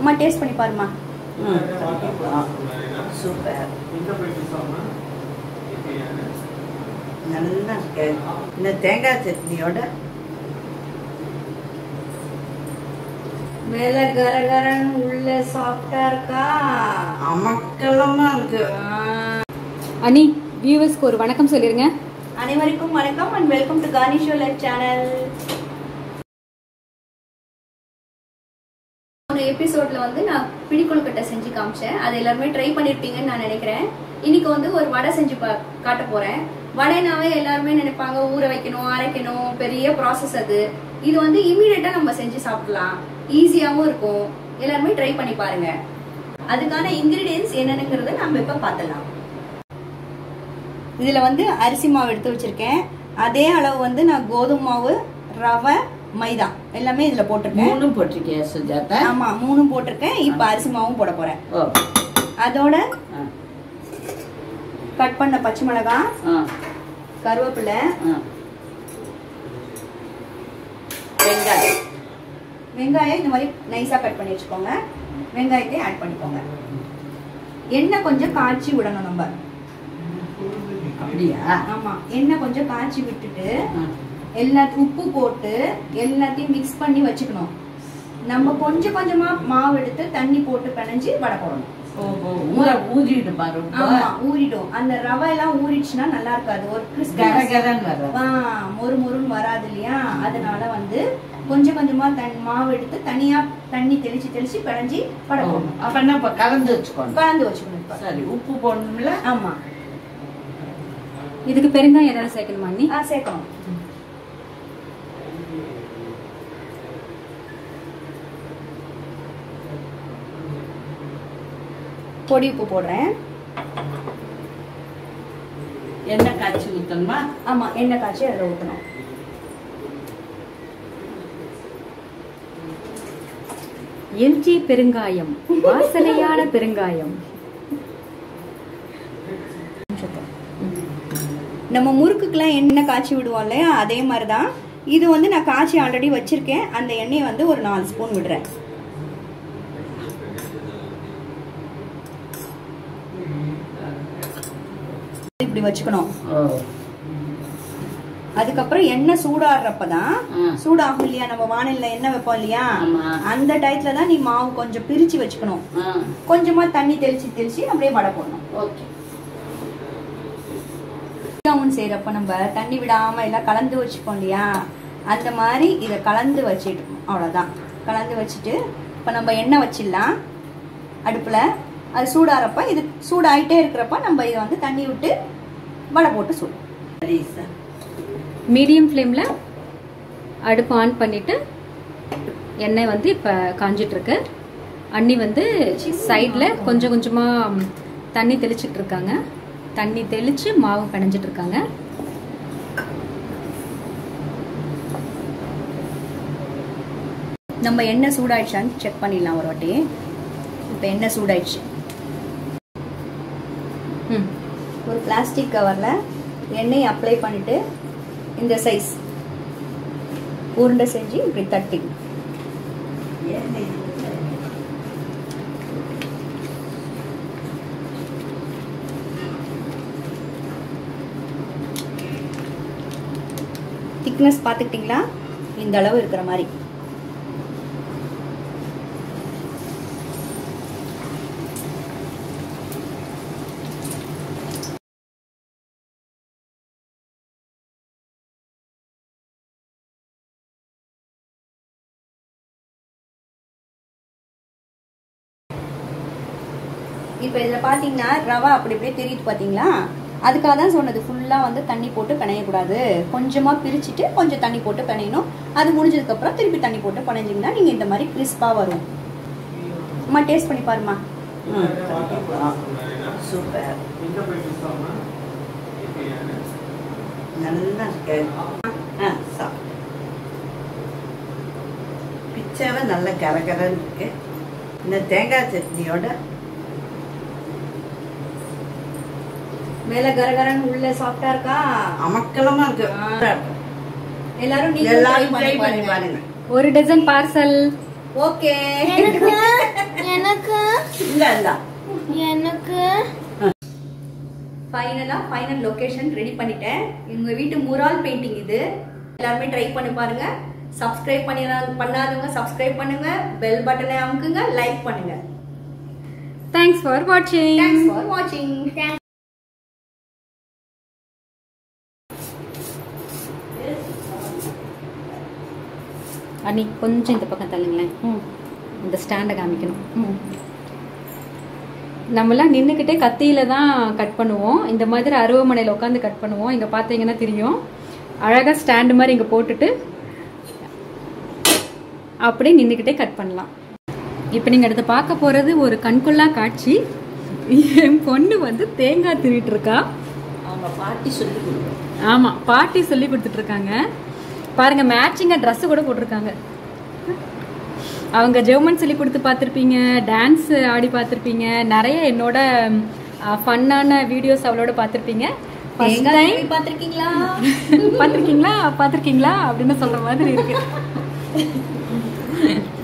அம்மா டேஸ்ட் பண்ணி பாருமா ம் கண்டிப்பா. சூப்பர் நல்லா இருக்கு இந்த தேங்காய் சட்னியோட மேல கரகரன் உள்ள சாஃப்டா இருக்கா அமக்கலமா இருக்கு அனி வியூவர்ஸ்க்கு ஒரு வணக்கம் சொல்லிருங்க அனைவருக்கும் வணக்கம் அண்ட் வெல்கம் டு கார்னிஷோ லைஃப் சேனல் ஒரு எபிசோட்ல வந்து நான் பிடிக்கொழுக்கட்டை செஞ்சு காமிச்சேன் அதை எல்லாருமே ட்ரை பண்ணிருப்பீங்கன்னு நான் நினைக்கிறேன் இன்னைக்கு வந்து ஒரு வடை செஞ்சு பா- காட்ட போறேன் வடைனாவே எல்லாருமே நினைப்பாங்க ஊற வைக்கணும் அரைக்கணும் பெரிய ப்ராசஸ் அது இது வந்து இமீடியட்டா நம்ம செஞ்சு சாப்பிடலாம் ஈஸியாவும் இருக்கும் எல்லாருமே ட்ரை பண்ணி பாருங்க அதுக்கான இன்கிரீடியன்ஸ் என்னென்னங்கிறத நம்ம இப்ப பார்த்துடலாம் இதுல வந்து அரிசி மாவு எடுத்து வச்சிருக்கேன் அதே அளவு வந்து நான் கோதுமை மாவு ரவை மைதா எல்லாமே இதுல போட்டிருக்கேன் மூணும் போட்டிருக்கியா சுஜாதா ஆமா மூணும் போட்டிருக்கேன் இப்ப அரிசி மாவும் போட போறேன் ஓ அதோட ஆ, கட் பண்ண பச்சை மிளகாய் ஆ, கருவேப்பிலை ஆ. வெங்காயம் வெங்காயம் இந்த மாதிரி நைஸா கட் பண்ணி வச்சுக்கோங்க வெங்காயத்தை ஆட் பண்ணிக்கோங்க எண்ணெய் கொஞ்சம் காய்ச்சி விடணும் நம்ம அப்படியா ஆமா எண்ணெய் கொஞ்சம் காய்ச்சி விட்டுட்டு ஆ. எல்லா உப்பு போட்டு எல்லாத்தையும் மிக்ஸ் பண்ணி வச்சுக்கணும் நம்ம கொஞ்சம் கொஞ்சமா மாவு எடுத்து தண்ணி போட்டு பிணைஞ்சு வடை போடணும் ஓஹோ ஊற ஊறிடு பாரு ஆமா ஊறிடும் அந்த ரவை எல்லாம் ஊறிடுச்சுன்னா நல்லா இருக்காது ஒரு crispy- கரகரன்னு வர ஆ, மொறு மொறுன்னு வராது இல்லையா அதனால வந்து கொஞ்சம் கொஞ்சமா தன் மாவு எடுத்து தனியா தண்ணி தெளிச்சு தெளிச்சு பிணைஞ்சு வடை போடணும் அப்ப என்ன இப்ப கலந்து வச்சுக்கோங்க கலந்து வச்சுக்கணும் இப்ப. சரி உப்பு போடணும்ல ஆமா இதுக்கு பெருங்காயம் ஏதாவது சேர்க்கணுமா அண்ணி ஆ சேர்க்கணும் பொடி உப்பு போடுறேன் எண்ணெய் காய்ச்சி ஊத்தணுமா ஆமா எண்ணெய் காய்ச்சி அதில் ஊற்றணும் எல்ஜி பெருங்காயம் வாசனையான பெருங்காயம் நம்ம முறுக்குக்கெல்லாம் எண்ணெய் காய்ச்சி விடுவோம் இல்லையா அதே மாதிரி தான் இது வந்து நான் காய்ச்சி ஆல்ரெடி வச்சிருக்கேன் அந்த எண்ணெயை வந்து ஒரு நாலு ஸ்பூன் விடுறேன் இப்படி வச்சுக்கணும் ஓ அதுக்கப்புறம் எண்ணெய் சூடாடுறப்ப தான் ஆ. சூடாகும் இல்லையா நம்ம வானிலைல எண்ணெய் வைப்போம் இல்லையா ஆமா. அந்த டயத்துல தான் நீ மாவு கொஞ்சம் பிரிச்சு வச்சுக்கணும் ஆ கொஞ்சமா தண்ணி தெளிச்சு தெளிச்சு அப்படியே வடை போடணும் ஓகே கவுன் செய்யறப்ப நம்ம தண்ணி விடாம எல்லாம் கலந்து வச்சுப்போம் இல்லையா அந்த மாதிரி இதை கலந்து வச்சுட்டு அவ்வளவுதான் கலந்து வச்சுட்டு இப்ப நம்ம எண்ணெய் வச்சிடலாம் அடுப்புல அது சூடாறப்ப இது சூடாயிட்டே இருக்கிறப்ப நம்ம இதை வந்து தண்ணி விட்டு வடை போட்டு சுடும் சரி சார் மீடியம் ஃப்ளேம்ல அடுப்பு ஆன் பண்ணிட்டு எண்ணெய் வந்து இப்போ காஞ்சிட்டு இருக்கு அண்ணி வந்து சைடில் கொஞ்சம் கொஞ்சமா ம், தண்ணி தெளிச்சிட்டு இருக்காங்க தண்ணி தெளிச்சு மாவு பிணைஞ்சிட்டு இருக்காங்க நம்ம எண்ணெய் சூடாயிடுச்சான்னு செக் பண்ணிடலாம் ஒரு வாட்டி இப்போ எண்ணெய் சூடாயிடுச்சு ம் ஒரு பிளாஸ்டிக் கவரில் எண்ணெய் அப்ளை பண்ணிட்டு இந்த சைஸ் உருண்டை செஞ்சு இப்படி தட்டி திக்னஸ் பார்த்துக்கிட்டிங்களா இந்த அளவு இருக்கிற மாதிரி இப்போ இதில் பார்த்தீங்கன்னா ரவா அப்படி அப்படியே தெரியுது பார்த்தீங்களா அதுக்காக தான் சொன்னது ஃபுல்லாக வந்து தண்ணி போட்டு பிணையக்கூடாது கொஞ்சமாக பிரிச்சுட்டு கொஞ்சம் தண்ணி போட்டு பிணையணும் அது முடிஞ்சதுக்கப்புறம் திருப்பி தண்ணி போட்டு பிணைஞ்சிங்கன்னா நீங்கள் இந்த மாதிரி கிறிஸ்பாக வரும் அம்மா டேஸ்ட் பண்ணி பாருமா ம் கண்டிப்பா சூப்பர் நல்லா இருக்கு ஆ சாப்பிடு பிச்சாவை நல்ல கரகரன்னு இருக்கு இந்த தேங்காய் சட்னியோட மேல கரகரன் உள்ள சாஃப்டா இருக்கா அமக்கலமா இருக்கு எல்லாரும் நீங்களும் எல்லாரும் try ட்ரை பண்ணி பண்ணி பாருங்க பாருங்க ஒரு டசன் பார்சல் ஓகே எனக்கு இந்த இந்த எனக்கு ஃபைனலா ஃபைனல் லொகேஷன் ரெடி பண்ணிட்டேன் எங்க வீட்டு முரால் பெயிண்டிங் இது எல்லாருமே ட்ரை பண்ணி பாருங்க சப்ஸ்கிரைப் பண்ணிடா பண்ணாதவங்க சப்ஸ்கிரைப் பண்ணுங்க பெல் பட்டனை அமுக்குங்க லைக் பண்ணுங்க தேங்க்ஸ் ஃபார் வாட்சிங் தேங்க்ஸ் ஃபார் வாட்சிங் அண்ணி கொஞ்சம் இந்த பக்கம் தள்ளுங்களேன் இந்த ஸ்டாண்டை காமிக்கணும் நம்மலாம் நின்றுக்கிட்டே கத்தியில தான் கட் பண்ணுவோம் இந்த மாதிரி அருவமனையில் உட்காந்து கட் பண்ணுவோம் இங்கே பார்த்தீங்கன்னா தெரியும் அழகாக ஸ்டாண்டு மாதிரி இங்கே போட்டுட்டு அப்படியே நின்றுக்கிட்டே கட் பண்ணலாம் இப்போ நீங்கள் அடுத்து பார்க்க போகிறது ஒரு கண்கொள்ளா காட்சி என் பொண்ணு வந்து தேங்காய் திருவிட்டு இருக்கா அவங்க பாட்டி சொல்லி கொடுக்கும் ஆமாம் பாட்டி சொல்லி கொடுத்துட்டு இருக்காங்க பாருங்க மேட்சிங்காக ட்ரெஸ் கூட போட்டிருக்காங்க அவங்க ஜெர்மன் சொல்லி கொடுத்து பார்த்துருப்பீங்க டான்ஸ் ஆடி பார்த்துருப்பீங்க நிறைய என்னோட ஃபன்னான வீடியோஸ் அவளோட பார்த்துருப்பீங்க ஃபர்ஸ்ட் டைம் பாத்திருக்கீங்களா பார்த்துருக்கீங்களா பார்த்துருக்கீங்களா அப்படின்னு சொல்ற மாதிரி இருக்கு